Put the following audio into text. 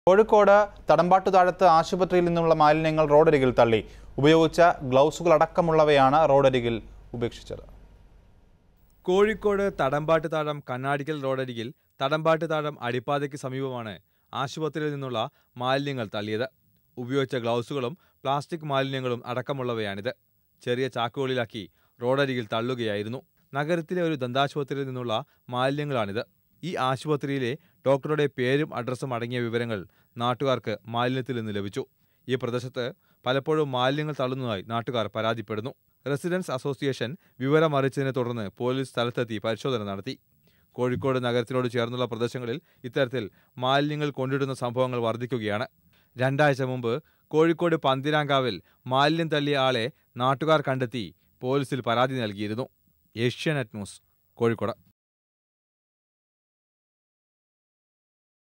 കോഴിക്കോട് തടമ്പാട്ടുതാഴത്ത് ആശുപത്രിയിൽ നിന്നുള്ള മാലിന്യങ്ങൾ റോഡരികിൽ തള്ളി ഉപയോഗിച്ച ഗ്ലൗസുകൾ അടക്കമുള്ളവയാണ് റോഡരികിൽ ഉപേക്ഷിച്ചത് കോഴിക്കോട് തടമ്പാട്ട് താഴം കണ്ണാടിക്കൽ റോഡരികിൽ തടമ്പാട്ട് താഴം അടിപ്പാതയ്ക്ക് സമീപമാണ് ആശുപത്രിയിൽ നിന്നുള്ള മാലിന്യങ്ങൾ തള്ളിയത് ഉപയോഗിച്ച ഗ്ലൗസുകളും പ്ലാസ്റ്റിക് മാലിന്യങ്ങളും അടക്കമുള്ളവയാണിത് ചെറിയ ചാക്കുകളിലാക്കി റോഡരികിൽ തള്ളുകയായിരുന്നു നഗരത്തിലെ ഒരു ദന്താശുപത്രിയിൽ നിന്നുള്ള മാലിന്യങ്ങളാണിത് ഈ ആശുപത്രിയിലെ ഡോക്ടറുടെ പേരും അഡ്രസ്സും അടങ്ങിയ വിവരങ്ങൾ നാട്ടുകാർക്ക് മാലിന്യത്തിൽ നിന്ന് ലഭിച്ചു ഈ പ്രദേശത്ത് പലപ്പോഴും മാലിന്യങ്ങൾ തള്ളുന്നതായി നാട്ടുകാർ പരാതിപ്പെടുന്നു റെസിഡൻസ് അസോസിയേഷൻ വിവരമറിച്ചതിനെ തുടർന്ന് പോലീസ് സ്ഥലത്തെത്തി പരിശോധന നടത്തി കോഴിക്കോട് നഗരത്തിനോട് ചേർന്നുള്ള പ്രദേശങ്ങളിൽ ഇത്തരത്തിൽ മാലിന്യങ്ങൾ കൊണ്ടിടുന്ന സംഭവങ്ങൾ വർദ്ധിക്കുകയാണ് രണ്ടാഴ്ച മുമ്പ് കോഴിക്കോട് പന്തിരാങ്കാവിൽ മാലിന്യം തള്ളിയ ആളെ നാട്ടുകാർ കണ്ടെത്തി പോലീസിൽ പരാതി നൽകിയിരുന്നു ഏഷ്യാനെറ്റ് ന്യൂസ് കോഴിക്കോട്